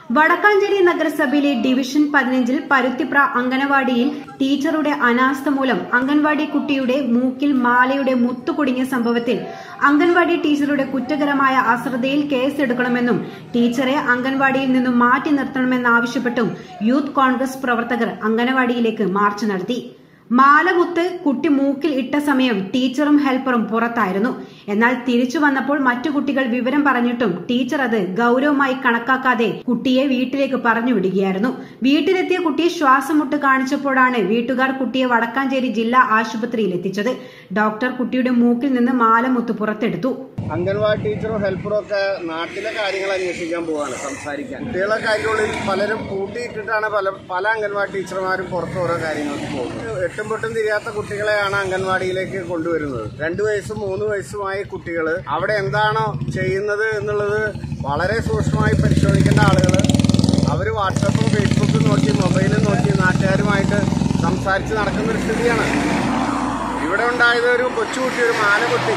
വടക്കാഞ്ചേരി നഗരസഭയിലെ ഡിവിഷൻ പതിനഞ്ചിൽ പരുത്തിപ്ര അംഗനവാടിയിൽ ടീച്ചറുടെ അനാസ്ഥ മൂലം അംഗൻവാടി കുട്ടിയുടെ മൂക്കിൽ മാലയുടെ മുത്തു കുടുങ്ങിയ സംഭവത്തിൽ അംഗൻവാടി ടീച്ചറുടെ കുറ്റകരമായ അശ്രദ്ധയിൽ കേസെടുക്കണമെന്നും ടീച്ചറെ അംഗൻവാടിയിൽ നിന്നും മാറ്റി നിർത്തണമെന്നാവശ്യപ്പെട്ടും യൂത്ത് കോൺഗ്രസ് പ്രവർത്തകർ അംഗനവാടിയിലേക്ക് മാർച്ച് നടത്തി മാലകുത്ത് കുട്ടി മൂക്കിൽ ഇട്ട സമയം ടീച്ചറും ഹെൽപ്പറും പുറത്തായിരുന്നു എന്നാൽ തിരിച്ചു വന്നപ്പോൾ മറ്റു കുട്ടികൾ വിവരം പറഞ്ഞിട്ടും ടീച്ചർ അത് ഗൌരവമായി കണക്കാക്കാതെ കുട്ടിയെ വീട്ടിലേക്ക് പറഞ്ഞു വിടുകയായിരുന്നു വീട്ടിലെത്തിയ കുട്ടി ശ്വാസം മുട്ട് കാണിച്ചപ്പോഴാണ് വീട്ടുകാർ കുട്ടിയെ വടക്കാഞ്ചേരി ജില്ലാ ആശുപത്രിയിൽ എത്തിച്ചത് ഡോക്ടർ കുട്ടിയുടെ മൂക്കിൽ നിന്ന് മാലമുത്ത് പുറത്തെടുത്തു അംഗൻവാടി ടീച്ചറും ഹെൽപ്പറും ഒക്കെ നാട്ടിലെ കാര്യങ്ങൾ അന്വേഷിക്കാൻ പോവാണ് സംസാരിക്കാൻ കുട്ടികളൊക്കെ അതിൻ്റെ ഉള്ളിൽ പലരും കൂട്ടിയിട്ടിട്ടാണ് പല പല അംഗൻവാടി ടീച്ചർമാരും പുറത്ത് ഓരോ കാര്യങ്ങൾക്ക് പോകുന്നത് എട്ടും പൊട്ടും തിരിയാത്ത കുട്ടികളെയാണ് അംഗൻവാടിയിലേക്ക് കൊണ്ടുവരുന്നത് രണ്ടു വയസ്സും മൂന്ന് വയസ്സുമായ കുട്ടികൾ അവിടെ എന്താണോ ചെയ്യുന്നത് എന്നുള്ളത് വളരെ സൂക്ഷ്മമായി പരിശോധിക്കേണ്ട ആളുകൾ അവർ വാട്സപ്പും ഫേസ്ബുക്കും നോക്കി മൊബൈലും നോക്കി നാട്ടുകാരുമായിട്ട് സംസാരിച്ച് നടക്കുന്ന ഒരു സ്ഥിതിയാണ് ഇവിടെ ഉണ്ടായത് ഒരു കൊച്ചുകുട്ടി ഒരു മാലകുട്ടി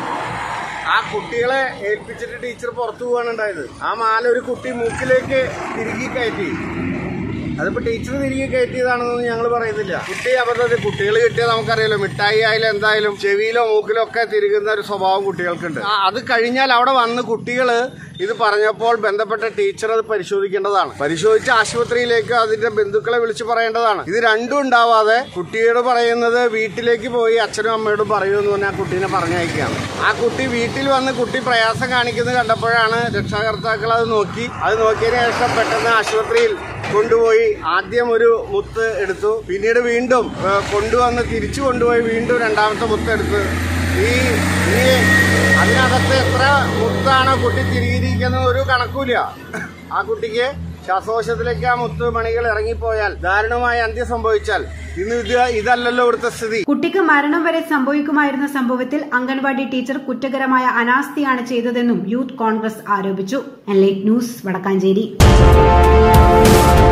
ആ കുട്ടികളെ ഏൽപ്പിച്ചിട്ട് ടീച്ചർ പുറത്തു പോവാണ് ഉണ്ടായത് ആ മാല ഒരു കുട്ടി മൂക്കിലേക്ക് തിരികെ കയറ്റി അതിപ്പോ ടീച്ചർ തിരികെ കയറ്റിയതാണെന്ന് ഞങ്ങൾ പറയുന്നില്ല കുട്ടി അബദ്ധത്തിൽ കുട്ടികൾ കിട്ടിയത് നമുക്കറിയാലോ മിഠായി ആയാലും എന്തായാലും ചെവിയിലോ മൂക്കിലോ ഒക്കെ തിരികുന്ന ഒരു സ്വഭാവം കുട്ടികൾക്കുണ്ട് ആ, അത് കഴിഞ്ഞാൽ അവിടെ വന്ന് കുട്ടികൾ ഇത് പറഞ്ഞപ്പോൾ ബന്ധപ്പെട്ട ടീച്ചർ അത് പരിശോധിക്കേണ്ടതാണ് പരിശോധിച്ച് ആശുപത്രിയിലേക്ക് അതിന്റെ ബന്ധുക്കളെ വിളിച്ചു പറയേണ്ടതാണ് ഇത് രണ്ടും ഉണ്ടാവാതെ കുട്ടിയോട് പറയുന്നത് വീട്ടിലേക്ക് പോയി അച്ഛനും അമ്മയോടും പറയുമെന്ന് പറഞ്ഞാൽ ആ കുട്ടീനെ പറഞ്ഞയക്കുകയാണ് ആ കുട്ടി വീട്ടിൽ വന്ന് കുട്ടി പ്രയാസം കാണിക്കുന്നത് കണ്ടപ്പോഴാണ് രക്ഷാകർത്താക്കൾ അത് നോക്കി അത് നോക്കിയതിന് ശേഷം പെട്ടെന്ന് ആശുപത്രിയിൽ കൊണ്ടുപോയി ആദ്യം ഒരു മുത്ത് എടുത്തു പിന്നീട് വീണ്ടും ഏ, കൊണ്ടുവന്ന് തിരിച്ചു കൊണ്ടുപോയി വീണ്ടും രണ്ടാമത്തെ മുത്ത് എടുത്ത് ഈ ഈ അതിനകത്ത് എത്ര മുത്താണ് കുട്ടി തിരികിരിക്കുന്നത് ഒരു കണക്കൂല ആ കുട്ടിക്ക് ശ്വാസകോശത്തിലേക്ക് ആ മുത്ത് മണികൾ ഇറങ്ങിപ്പോയാൽ ദാരുണമായ അന്ത്യം സംഭവിച്ചാൽ ഇന്ന് ഇത് ഇതല്ലല്ലോ ഇവിടുത്തെ സ്ഥിതി കുട്ടിക്ക് മരണം വരെ സംഭവിക്കുമായിരുന്ന സംഭവത്തിൽ അംഗൻവാടി ടീച്ചർ കുറ്റകരമായ അനാസ്ഥയാണ് ചെയ്തതെന്നും യൂത്ത് കോൺഗ്രസ് ആരോപിച്ചു എൻലൈറ്റ് ന്യൂസ് വടക്കാഞ്ചേരി